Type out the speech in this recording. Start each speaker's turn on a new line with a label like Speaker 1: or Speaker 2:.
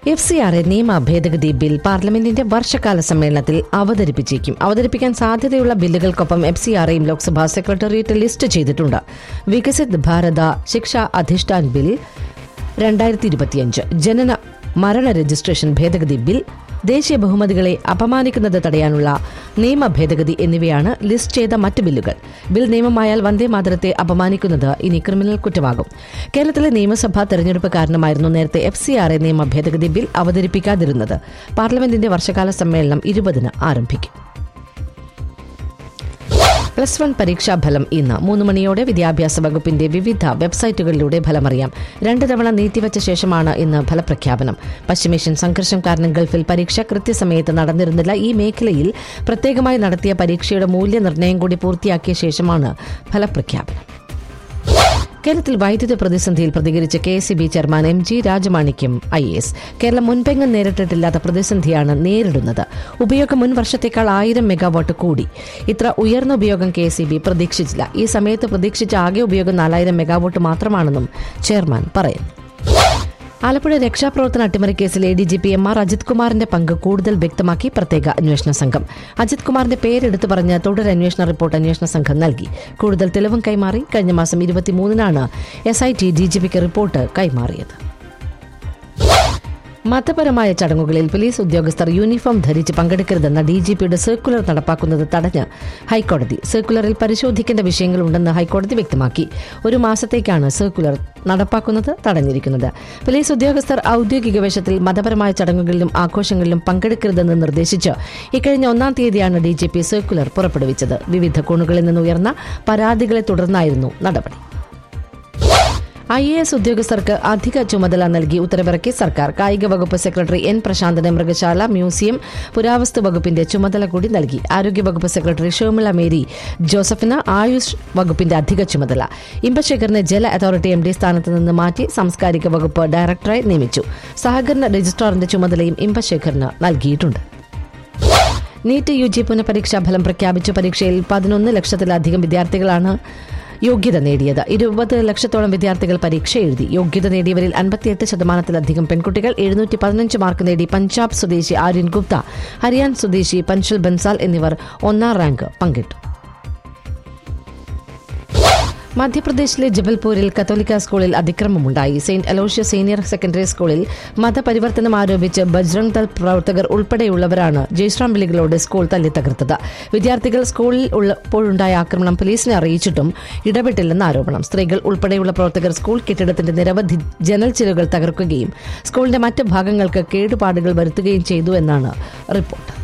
Speaker 1: F C R A നിയമ ഭേദഗതി bill പാർലമെന്റിന്റെ വർഷകാല സമ്മേളനത്തിൽ അവതരിപ്പിച്ചേക്കും അവതരിപ്പിക്കാൻ സാധ്യതയുള്ള ബില്ലുകൾക്കൊപ്പം എഫ് സി ആർ എയും ലോക്സഭാ സെക്രട്ടേറിയറ്റ് ലിസ്റ്റ് ചെയ്തിട്ടുണ്ട് വികസിത് ഭാരത ശിക്ഷാ അധിഷ്ഠാൻ ബിൽ രണ്ടായിരത്തി ഇരുപത്തിയഞ്ച് ജനന മരണ രജിസ്ട്രേഷൻ ഭേദഗതി ബിൽ ദേശീയ ബഹുമതികളെ അപമാനിക്കുന്നത് തടയാനുള്ള നിയമ ഭേദഗതി എന്നിവയാണ് ലിസ്റ്റ് ചെയ്ത മറ്റ് ബില്ലുകൾ ബിൽ നിയമമായാൽ വന്ദേ മാതരത്തെ അപമാനിക്കുന്നത് ഇനി ക്രിമിനൽ കുറ്റമാകും കേരളത്തിലെ നിയമസഭാ തെരഞ്ഞെടുപ്പ് കാരണമായിരുന്നു നേരത്തെ എഫ് സി ആർ എ നിയമ ഭേദഗതി ബിൽ അവതരിപ്പിക്കാതിരുന്നത് പാർലമെന്റിന്റെ വർഷകാല സമ്മേളനം ഇരുപതിന് ആരംഭിക്കും പ്ലസ് വൺ പരീക്ഷാഫലം ഇന്ന് മൂന്ന് മണിയോടെ വിദ്യാഭ്യാസ വകുപ്പിന്റെ വിവിധ വെബ്സൈറ്റുകളിലൂടെ ഫലമറിയാം രണ്ട് തവണ നീട്ടിവച്ച ശേഷമാണ് ഇന്ന് ഫലപ്രഖ്യാപനം പശ്ചിമേഷ്യൻ സംഘർഷം കാരണം ഗൾഫിൽ പരീക്ഷ കൃത്യസമയത്ത് നടന്നിരുന്നില്ല ഈ മേഖലയിൽ പ്രത്യേകമായി നടത്തിയ പരീക്ഷയുടെ മൂല്യനിർണ്ണയം കൂടി പൂർത്തിയാക്കിയ ശേഷമാണ് ഫലപ്രഖ്യാപനം കേരളത്തിൽ വൈദ്യുതി പ്രതിസന്ധിയിൽ പ്രതികരിച്ച K S B chairman M G Rajamanickam I S Keralam മുൻപെങ്ങും നേരിട്ടിട്ടില്ലാത്ത പ്രതിസന്ധിയാണ് നേരിടുന്നത് ഉപയോഗം മുൻ വർഷത്തേക്കാൾ ആയിരം മെഗാവാട്ട് കൂടി ഇത്ര ഉയർന്ന ഉപയോഗം കെ എസ് പ്രതീക്ഷിച്ചില്ല ഈ സമയത്ത് പ്രതീക്ഷിച്ച ആകെ ഉപയോഗം നാലായിരം മെഗാവാട്ട് മാത്രമാണെന്നും ചെയർമാൻ പറയുന്നു ആലപ്പുഴ രക്ഷാപ്രവർത്തന അട്ടിമറി കേസിൽ A D G P M R Ajith കുമാറിന്റെ പങ്ക് കൂടുതൽ വ്യക്തമാക്കി പ്രത്യേക അന്വേഷണ സംഘം അജിത് കുമാറിന്റെ പേരെടുത്തു പറഞ്ഞ് തുടരന്വേഷണ റിപ്പോർട്ട് അന്വേഷണ സംഘം നൽകി കൂടുതൽ തെളിവും കൈമാറി കഴിഞ്ഞ മാസം ഇരുപത്തിമൂന്നിനാണ് S I T D G പിക്ക് റിപ്പോർട്ട് കൈമാറിയത് മതപരമായ ചടങ്ങുകളിൽ പോലീസ് ഉദ്യോഗസ്ഥർ യൂണിഫോം ധരിച്ച് പങ്കെടുക്കരുതെന്ന ഡി ജി പിയുടെ സർക്കുലർ നടപ്പാക്കുന്നത് തടഞ്ഞ് ഹൈക്കോടതി സർക്കുലറിൽ പരിശോധിക്കേണ്ട വിഷയങ്ങളുണ്ടെന്ന് ഹൈക്കോടതി വ്യക്തമാക്കി ഒരു മാസത്തേക്കാണ് സർക്കുലർ നടപ്പാക്കുന്നത് തടഞ്ഞിരിക്കുന്നത് പോലീസ് ഉദ്യോഗസ്ഥർ ഔദ്യോഗിക വേഷത്തിൽ മതപരമായ ചടങ്ങുകളിലും ആഘോഷങ്ങളിലും പങ്കെടുക്കരുതെന്ന് നിർദ്ദേശിച്ച് ഇക്കഴിഞ്ഞ ഒന്നാം തീയതിയാണ് ഡി ജി പി സർക്കുലർ പുറപ്പെടുവിച്ചത് വിവിധ കോണുകളിൽ നിന്ന് ഉയർന്ന പരാതികളെ തുടർന്നായിരുന്നു നടപടി ഐ എ എസ് ഉദ്യോഗസ്ഥർക്ക് അധിക ചുമതല നൽകി ഉത്തരവിറക്കി സർക്കാർ കായിക വകുപ്പ് സെക്രട്ടറി എൻ പ്രശാന്തന് മൃഗശാല മ്യൂസിയം പുരാവസ്തു വകുപ്പിന്റെ ചുമതല കൂടി നൽകി ആരോഗ്യ വകുപ്പ് സെക്രട്ടറി ഷോമിള മേരി ജോസഫിന് ആയുഷ് വകുപ്പിന്റെ അധിക ചുമതല ഇമ്പശേഖറിനെ ജല അതോറിറ്റി എം ഡി സ്ഥാനത്ത് നിന്ന് മാറ്റി സാംസ്കാരിക വകുപ്പ് ഡയറക്ടറെ നിയമിച്ചു സഹകരണ രജിസ്ട്രാറിന്റെ ചുമതലയും ഇമ്പശേഖറിന് നൽകിയിട്ടുണ്ട് നീറ്റ് യു ജി പുനഃപരീക്ഷാ ഫലം പ്രഖ്യാപിച്ചു പരീക്ഷയിൽ പതിനൊന്ന് ലക്ഷത്തിലധികം വിദ്യാർത്ഥികളാണ് യോഗ്യത നേടിയത് ഇരുപത് ലക്ഷത്തോളം വിദ്യാർത്ഥികൾ പരീക്ഷ എഴുതി യോഗ്യത നേടിയവരിൽ അൻപത്തിയെട്ട് ശതമാനത്തിലധികം പെൺകുട്ടികൾ എഴുന്നൂറ്റി പതിനഞ്ച് മാർക്ക് നേടി പഞ്ചാബ് സ്വദേശി ആര്യൻ ഗുപ്ത ഹരിയാൻ സ്വദേശി പൻഷൽ ബൻസാൽ എന്നിവർ ഒന്നാം റാങ്ക് പങ്കിട്ടു മധ്യപ്രദേശിലെ ജബൽപൂരിൽ കത്തോലിക്ക സ്കൂളിൽ അതിക്രമമുണ്ടായി സെയിന്റ് അലോഷ്യ സീനിയർ സെക്കൻഡറി സ്കൂളിൽ മതപരിവർത്തനം ആരോപിച്ച് ബജ്രംഗ് ദൾ പ്രവർത്തകർ ഉൾപ്പെടെയുള്ളവരാണ് ജയ്ശ്രാം വിളികളോട് സ്കൂൾ തല്ലി തകർത്തത് വിദ്യാർത്ഥികൾ സ്കൂളിൽ ഉള്ളപ്പോഴുണ്ടായ ആക്രമണം പോലീസിനെ അറിയിച്ചിട്ടും ഇടപെട്ടില്ലെന്ന് ആരോപണം സ്ത്രീകൾ ഉൾപ്പെടെയുള്ള പ്രവർത്തകർ സ്കൂൾ കെട്ടിടത്തിന്റെ നിരവധി ജനൽ ചിലുകൾ തകർക്കുകയും സ്കൂളിന്റെ മറ്റ് ഭാഗങ്ങൾക്ക് കേടുപാടുകൾ വരുത്തുകയും ചെയ്തു എന്നാണ് റിപ്പോർട്ട്